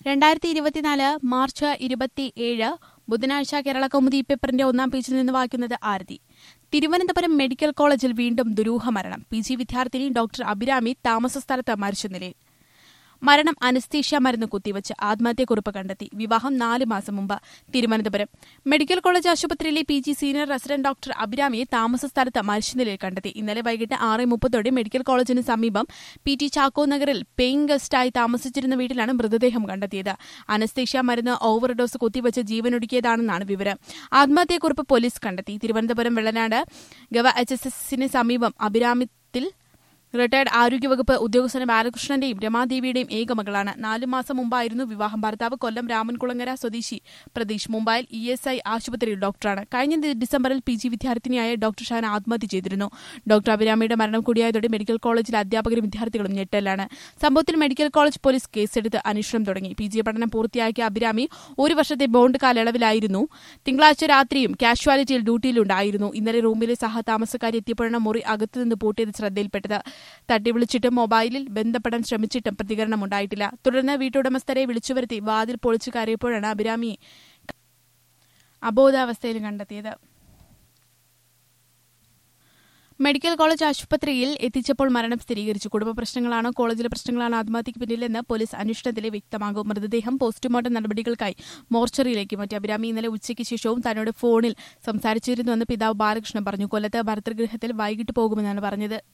രണ്ടായിരത്തി ഇരുപത്തിനാല് മാർച്ച് ഇരുപത്തിയേഴ് ബുധനാഴ്ച കേരള കൗമുദി പേപ്പറിന്റെ ഒന്നാം പേജിൽ നിന്ന് വായിക്കുന്നത് ആരതി തിരുവനന്തപുരം മെഡിക്കൽ കോളേജിൽ വീണ്ടും ദുരൂഹ മരണം പി ജി വിദ്യാർത്ഥിനി ഡോക്ടർ അഭിരാമി താമസ സ്ഥലത്ത് മരിച്ച നിലയിൽ മരണം അനസ്തീഷ്യ മരുന്ന് കുത്തിവച്ച് ആത്മഹത്യക്കുറിപ്പ് കണ്ടെത്തി വിവാഹം നാല് മാസം മുമ്പ് തിരുവനന്തപുരം മെഡിക്കൽ കോളേജ് ആശുപത്രിയിലെ P G senior resident doctor അഭിരാമിയെ താമസ സ്ഥലത്ത് മരിച്ച നിലയിൽ കണ്ടെത്തി ഇന്നലെ വൈകിട്ട് ആറ് മുപ്പതോടെ മെഡിക്കൽ കോളേജിന് സമീപം പി ടി ചാക്കോ നഗറിൽ പേയിങ് ഗസ്റ്റായി താമസിച്ചിരുന്ന വീട്ടിലാണ് മൃതദേഹം കണ്ടെത്തിയത് അനസ്തീഷ്യ മരുന്ന് ഓവർഡോസ് കുത്തിവച്ച് ജീവനൊടുക്കിയതാണെന്നാണ് വിവരം ആത്മഹത്യക്കുറിപ്പ് പോലീസ് കണ്ടെത്തി തിരുവനന്തപുരം വെള്ളനാട് ഗവ എച്ച് എസ് എസിന് സമീപം അഭിരാമത്തിൽ റിട്ടയർഡ് ആരോഗ്യവകുപ്പ് ഉദ്യോഗസ്ഥന ബാലകൃഷ്ണന്റെയും രമാദേവിയുടെയും ഏക മകളാണ് നാലു മാസം മുമ്പായിരുന്നു വിവാഹം ഭർത്താവ് കൊല്ലം രാമൻകുളങ്ങര സ്വദേശി പ്രതീഷ് മുംബൈയിൽ ഇ എസ് ഐ ആശുപത്രിയിൽ ഡോക്ടറാണ് കഴിഞ്ഞ ദി- ഡിസംബറിൽ പി ജി വിദ്യാർത്ഥിനിയായ ഡോക്ടർ ഷാൻ ആത്മഹത്യ ചെയ്തിരുന്നു ഡോക്ടർ അഭിരാമിയുടെ മരണം കൂടിയായതോടെ മെഡിക്കൽ കോളേജിലെ അധ്യാപകരും വിദ്യാർത്ഥികളും ഞെട്ടലാണ് സംഭവത്തിൽ മെഡിക്കൽ കോളേജ് പോലീസ് കേസെടുത്ത് അന്വേഷണം തുടങ്ങി പി ജി പഠനം പൂർത്തിയാക്കിയ അഭിരാമി ഒരു വർഷത്തെ ബോണ്ട് കാലയളവിലായിരുന്നു തിങ്കളാഴ്ച രാത്രിയും കാഷ്വാലിറ്റിയിൽ ഡ്യൂട്ടിയിലുണ്ടായിരുന്നു ഇന്നലെ റൂമിലെ സഹതാമസക്കാരി എത്തിയപ്പോഴാണ് മുറി അകത്തുനിന്ന് പൂട്ടിയത് ശ്രദ്ധയിൽപ്പെട്ടത് തട്ടി വിളിച്ചിട്ടും മൊബൈലിൽ ബന്ധപ്പെടാൻ ശ്രമിച്ചിട്ടും പ്രതികരണം ഉണ്ടായിട്ടില്ല തുടർന്ന് വീട്ടുടമസ്ഥരെ വിളിച്ചുവരുത്തി വാതിൽ പൊളിച്ചു കയറിയപ്പോഴാണ് അഭിരാമിയെ അബോധാവസ്ഥയിൽ കണ്ടെത്തിയത് മെഡിക്കൽ കോളേജ് ആശുപത്രിയിൽ എത്തിച്ചപ്പോൾ മരണം സ്ഥിരീകരിച്ചു കുടുംബ പ്രശ്നങ്ങളാണോ കോളേജിലെ പ്രശ്നങ്ങളാണോ ആത്മഹത്യക്ക് പിന്നിലെന്ന് പോലീസ് അന്വേഷണത്തിലെ വ്യക്തമാകും മൃതദേഹം പോസ്റ്റ്മോർട്ടം നടപടികൾക്കായി മോർച്ചറിയിലേക്ക് മാറ്റി അഭിരാമി ഇന്നലെ ഉച്ചയ്ക്ക് ശേഷവും തന്നോട് ഫോണിൽ സംസാരിച്ചിരുന്നുവെന്ന് പിതാവ് ബാലകൃഷ്ണൻ പറഞ്ഞു കൊല്ലത്ത് ഭർത്തൃഗൃഹത്തിൽ വൈകിട്ട് പോകുമെന്നാണ് പറഞ്ഞത്